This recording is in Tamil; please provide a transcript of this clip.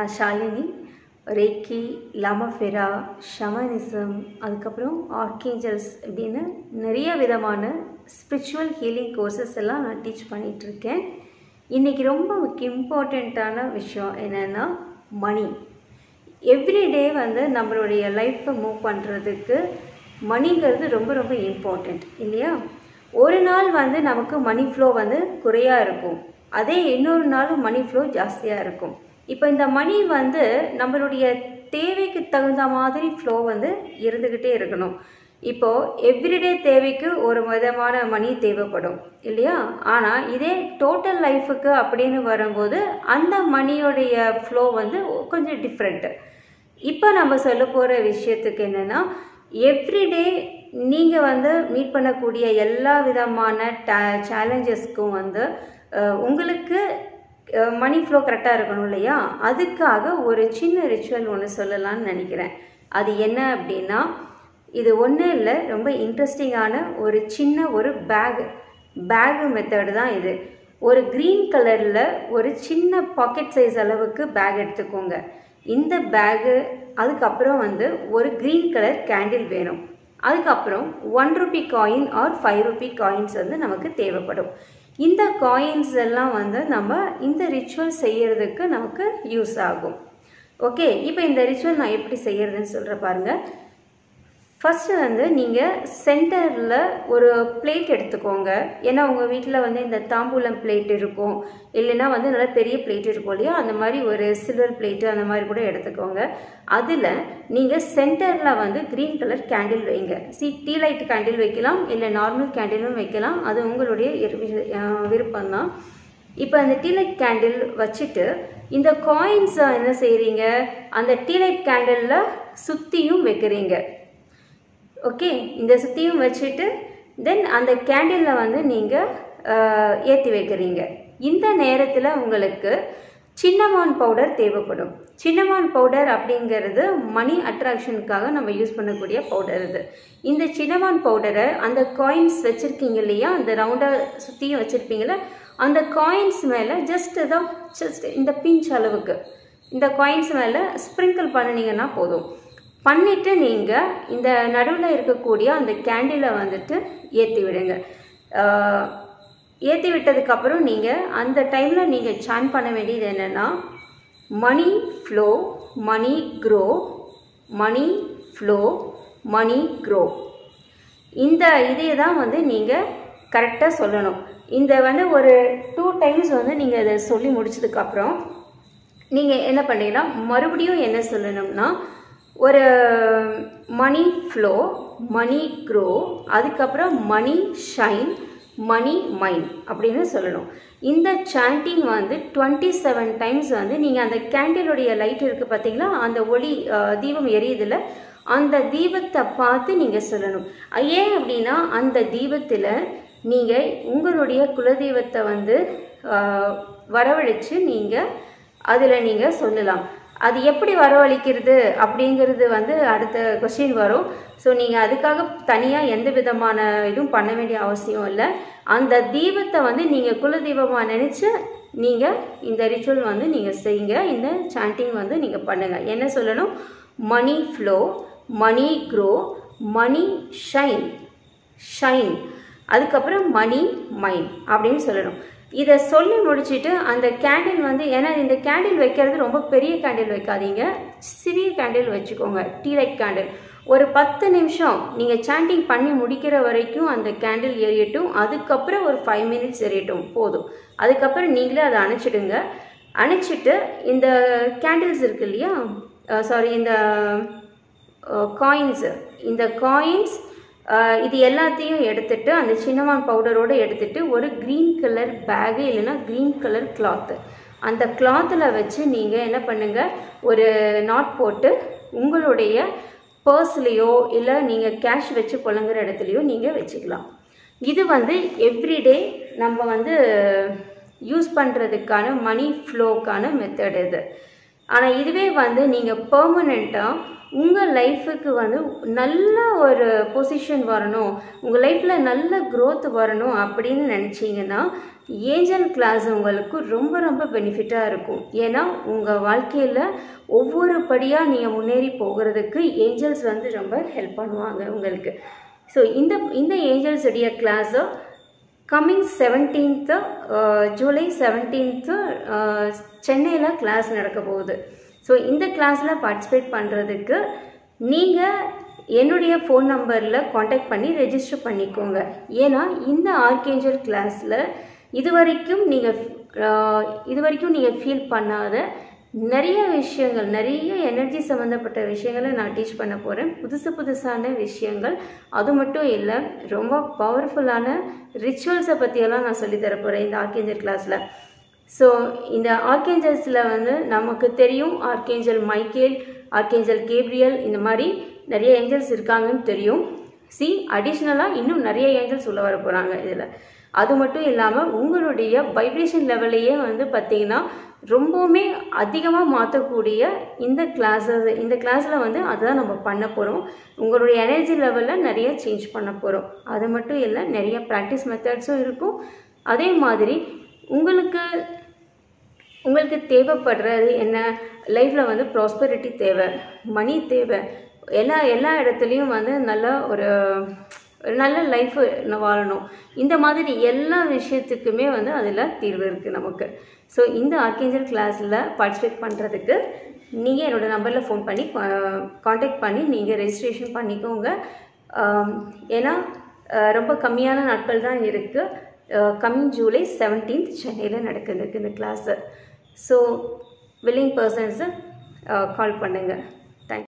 நான் ஷாலினி ரேக்கி லமஃபெரா ஷமனிசம் அதுக்கப்புறம் ஆர்கேஞ்சல்ஸ் இப்படின்னு நிறைய விதமான ஸ்பிரிச்சுவல் ஹீலிங் கோர்சஸ் எல்லாம் நான் டீச் பண்ணிகிட்ருக்கேன் இன்றைக்கி ரொம்ப இம்பார்ட்டண்ட்டான விஷயம் என்னென்னா மணி எவ்ரிடே வந்து நம்மளுடைய லைஃப்பை மூவ் பண்ணுறதுக்கு மணிங்கிறது ரொம்ப ரொம்ப இம்பார்ட்டண்ட் இல்லையா ஒரு நாள் வந்து நமக்கு மணி ஃப்ளோ வந்து குறையாக இருக்கும் அதே இன்னொரு நாள் மணி ஃப்ளோ ஜாஸ்தியாக இருக்கும் இப்போ இந்த மணி வந்து நம்மளுடைய தேவைக்கு தகுந்த மாதிரி ஃப்ளோ வந்து இருந்துக்கிட்டே இருக்கணும் இப்போது எவ்ரிடே தேவைக்கு ஒரு விதமான மணி தேவைப்படும் இல்லையா ஆனால் இதே டோட்டல் லைஃபுக்கு அப்படின்னு வரும்போது அந்த மணியோடைய ஃப்ளோ வந்து கொஞ்சம் டிஃப்ரெண்ட்டு இப்போ நம்ம சொல்ல போகிற விஷயத்துக்கு என்னென்னா எவ்ரிடே நீங்கள் வந்து மீட் பண்ணக்கூடிய எல்லா விதமான டே சேலஞ்சஸ்க்கும் வந்து உங்களுக்கு மணி ஃப்ளோ கரெக்டாக இருக்கணும் இல்லையா அதுக்காக ஒரு சின்ன ரிச்சுவல் ஒன்று சொல்லலாம்னு நினைக்கிறேன் அது என்ன அப்படின்னா இது ஒன்றும் இல்லை ரொம்ப இன்ட்ரெஸ்டிங்கான ஒரு சின்ன ஒரு பேக் பேகு மெத்தடு தான் இது ஒரு க்ரீன் கலரில் ஒரு சின்ன பாக்கெட் சைஸ் அளவுக்கு பேக் எடுத்துக்கோங்க இந்த பேகு அதுக்கப்புறம் வந்து ஒரு க்ரீன் கலர் கேண்டில் வேணும் அதுக்கப்புறம் one rupee coin or five rupee coins வந்து நமக்கு தேவைப்படும் இந்த காயின்ஸ் எல்லாம் வந்து நம்ம இந்த ரிச்சுவல் செய்யறதுக்கு நமக்கு யூஸ் ஆகும் ஓகே இப்போ இந்த ரிச்சுவல் நான் எப்படி செய்யறதுன்னு சொல்கிற பாருங்கள் ஃபஸ்ட்டு வந்து நீங்கள் சென்டரில் ஒரு பிளேட் எடுத்துக்கோங்க ஏன்னா உங்கள் வீட்டில் வந்து இந்த தாம்பூலம் பிளேட் இருக்கும் இல்லைன்னா வந்து நல்லா பெரிய பிளேட் இருக்கும் இல்லையா அந்த மாதிரி ஒரு சில்வர் பிளேட்டு அந்த மாதிரி கூட எடுத்துக்கோங்க அதில் நீங்கள் சென்டரில் வந்து க்ரீன் கலர் கேண்டில் வைங்க சி டீ லைட் கேண்டில் வைக்கலாம் இல்லை நார்மல் கேண்டிலும் வைக்கலாம் அது உங்களுடைய விருப்பம்தான் இப்போ அந்த டீலைட் கேண்டில் வச்சுட்டு இந்த காயின்ஸை என்ன செய்கிறீங்க அந்த டீலைட் கேண்டிலில் சுற்றியும் வைக்கிறீங்க ஓகே இந்த சுற்றியும் வச்சுட்டு தென் அந்த கேண்டிலில் வந்து நீங்கள் ஏற்றி வைக்கிறீங்க இந்த நேரத்தில் உங்களுக்கு சின்னமான் பவுடர் தேவைப்படும் சின்னமான் பவுடர் அப்படிங்கிறது மணி அட்ராக்ஷனுக்காக நம்ம யூஸ் பண்ணக்கூடிய பவுடர் இது இந்த சின்னமான் பவுடரை அந்த காயின்ஸ் வச்சுருக்கீங்க இல்லையா அந்த ரவுண்டாக சுற்றியும் வச்சுருப்பீங்கள அந்த காயின்ஸ் மேலே ஜஸ்ட் தான் ஜஸ்ட் இந்த பிஞ்ச் அளவுக்கு இந்த காயின்ஸ் மேலே ஸ்ப்ரிங்கிள் பண்ணினீங்கன்னா போதும் பண்ணிவிட்டு நீங்கள் இந்த நடுவில் இருக்கக்கூடிய அந்த கேண்டிலை வந்துட்டு ஏற்றி விடுங்க ஏற்றி விட்டதுக்கப்புறம் நீங்கள் அந்த டைமில் நீங்கள் சான் பண்ண வேண்டியது என்னென்னா money flow money grow money flow money grow இந்த இதே தான் வந்து நீங்கள் கரெக்டாக சொல்லணும் இந்த வந்து ஒரு டூ டைம்ஸ் வந்து நீங்கள் இதை சொல்லி முடிச்சதுக்கப்புறம் நீங்கள் என்ன பண்ணீங்கன்னா மறுபடியும் என்ன சொல்லணும்னா ஒரு மணி ஃப்ளோ மணி க்ரோ அதுக்கப்புறம் மணி ஷைன் மணி மைண்ட் அப்படின்னு சொல்லணும் இந்த சாண்டிங் வந்து டுவெண்ட்டி செவன் டைம்ஸ் வந்து நீங்கள் அந்த கேண்டிலுடைய லைட் இருக்குது பார்த்தீங்களா அந்த ஒளி தீபம் எரியுதில் அந்த தீபத்தை பார்த்து நீங்கள் சொல்லணும் ஏன் அப்படின்னா அந்த தீபத்தில் நீங்கள் உங்களுடைய குலதெய்வத்தை வந்து வரவழைச்சு நீங்கள் அதில் நீங்கள் சொல்லலாம் அது எப்படி வரவழைக்கிறது அப்படிங்கிறது வந்து அடுத்த கொஸ்டின் வரும் ஸோ நீங்கள் அதுக்காக தனியாக எந்த விதமான இதுவும் பண்ண வேண்டிய அவசியம் இல்லை அந்த தீபத்தை வந்து நீங்கள் குலதெய்வமாக நினச்சி நீங்கள் இந்த ரிச்சுவல் வந்து நீங்கள் செய்யுங்க இந்த சாண்டிங் வந்து நீங்கள் பண்ணுங்கள் என்ன சொல்லணும் money flow money grow money shine shine அதுக்கப்புறம் மணி மைண்ட் அப்படின்னு சொல்லணும் இதை சொல்லி முடிச்சுட்டு அந்த கேண்டில் வந்து ஏன்னா இந்த கேண்டில் வைக்கிறது ரொம்ப பெரிய கேண்டில் வைக்காதீங்க சிறிய கேண்டில் வச்சுக்கோங்க டீ லைட் கேண்டில் ஒரு பத்து நிமிஷம் நீங்கள் சாண்டிங் பண்ணி முடிக்கிற வரைக்கும் அந்த கேண்டில் எரியட்டும் அதுக்கப்புறம் ஒரு ஃபைவ் மினிட்ஸ் எரியட்டும் போதும் அதுக்கப்புறம் நீங்களே அதை அணைச்சிடுங்க அணைச்சிட்டு இந்த கேண்டில்ஸ் இருக்கு இல்லையா சாரி இந்த காயின்ஸு இந்த காயின்ஸ் இது எல்லாத்தையும் எடுத்துட்டு அந்த சின்னமான் பவுடரோடு எடுத்துட்டு ஒரு க்ரீன் கலர் பேகு இல்லைன்னா க்ரீன் கலர் கிளாத்து அந்த கிளாத்தில் வச்சு நீங்கள் என்ன பண்ணுங்கள் ஒரு நாட் போட்டு உங்களுடைய பர்ஸ்லேயோ இல்லை நீங்கள் கேஷ் வச்சு புழங்குற இடத்துலையோ நீங்கள் வச்சுக்கலாம் இது வந்து எவ்ரிடே நம்ம வந்து யூஸ் பண்ணுறதுக்கான மணி ஃப்ளோக்கான மெத்தட் இது ஆனால் இதுவே வந்து நீங்கள் பெர்மனெண்ட்டாக உங்கள் லைஃபுக்கு வந்து நல்ல ஒரு பொசிஷன் வரணும் உங்கள் லைஃப்பில் நல்ல growth வரணும் அப்படின்னு நினச்சிங்கன்னா ஏஞ்சல் கிளாஸ் உங்களுக்கு ரொம்ப ரொம்ப பெனிஃபிட்டாக இருக்கும் ஏன்னா உங்கள் வாழ்க்கையில் ஒவ்வொரு படியாக நீங்கள் முன்னேறி போகிறதுக்கு ஏஞ்சல்ஸ் வந்து ரொம்ப ஹெல்ப் பண்ணுவாங்க உங்களுக்கு ஸோ இந்த இந்த ஏஞ்சல்ஸ் உடைய கிளாஸை கம்மிங் செவன்டீன்த்து ஜூலை செவன்டீன்த்து சென்னையில் கிளாஸ் நடக்க போகுது ஸோ இந்த கிளாஸில் பார்ட்டிசிபேட் பண்ணுறதுக்கு நீங்கள் என்னுடைய ஃபோன் நம்பரில் காண்டாக்ட் பண்ணி ரெஜிஸ்டர் பண்ணிக்கோங்க ஏன்னா இந்த ஆர்கேஞ்சல் கிளாஸில் இது வரைக்கும் நீங்கள் இது வரைக்கும் நீங்கள் ஃபீல் பண்ணாத நிறைய விஷயங்கள் நிறைய எனர்ஜி சம்மந்தப்பட்ட விஷயங்களை நான் டீச் பண்ண போகிறேன் புதுசு புதுசான விஷயங்கள் அது மட்டும் இல்லை ரொம்ப பவர்ஃபுல்லான ரிச்சுவல்ஸை பற்றியெல்லாம் நான் சொல்லித் தர போகிறேன் இந்த ஆர்கேஞ்சல் கிளாஸில் ஸோ இந்த ஆர்கேஞ்சல்ஸில் வந்து நமக்கு தெரியும் ஆர்கேஞ்சல் மைக்கேல் ஆர்கேஞ்சல் கேப்ரியல் இந்த மாதிரி நிறைய ஏஞ்சல்ஸ் இருக்காங்கன்னு தெரியும் சி அடிஷ்னலாக இன்னும் நிறைய ஏஞ்சல்ஸ் உள்ள வர போகிறாங்க இதில் அது மட்டும் இல்லாமல் உங்களுடைய வைப்ரேஷன் லெவலையே வந்து பார்த்தீங்கன்னா ரொம்பவுமே அதிகமாக மாற்றக்கூடிய இந்த கிளாஸஸ் இந்த கிளாஸில் வந்து அதுதான் நம்ம பண்ண போகிறோம் உங்களுடைய எனர்ஜி லெவலில் நிறைய சேஞ்ச் பண்ண போகிறோம் அது மட்டும் இல்லை நிறைய ப்ராக்டிஸ் மெத்தட்ஸும் இருக்கும் அதே மாதிரி உங்களுக்கு உங்களுக்கு தேவைப்படுறது என்ன லைஃப்பில் வந்து ப்ராஸ்பரிட்டி தேவை மணி தேவை எல்லா எல்லா இடத்துலையும் வந்து நல்ல ஒரு ஒரு நல்ல லைஃப் வாழணும் இந்த மாதிரி எல்லா விஷயத்துக்குமே வந்து அதில் தீர்வு இருக்குது நமக்கு ஸோ இந்த ஆர்கேஞ்சல் கிளாஸில் பார்ட்டிசிபேட் பண்ணுறதுக்கு நீங்கள் என்னோடய நம்பரில் ஃபோன் பண்ணி காண்டாக்ட் பண்ணி நீங்கள் ரெஜிஸ்ட்ரேஷன் பண்ணிக்கோங்க ஆம், ஏன்னா அஹ், ரொம்ப கம்மியான நாட்கள் தான் இருக்குது கம்மிங் ஜூலை செவன்டீன்த் சென்னையில் நடக்குது இந்த கிளாஸு ஸோ வில்லிங் பர்சன்ஸை கால் பண்ணுங்கள்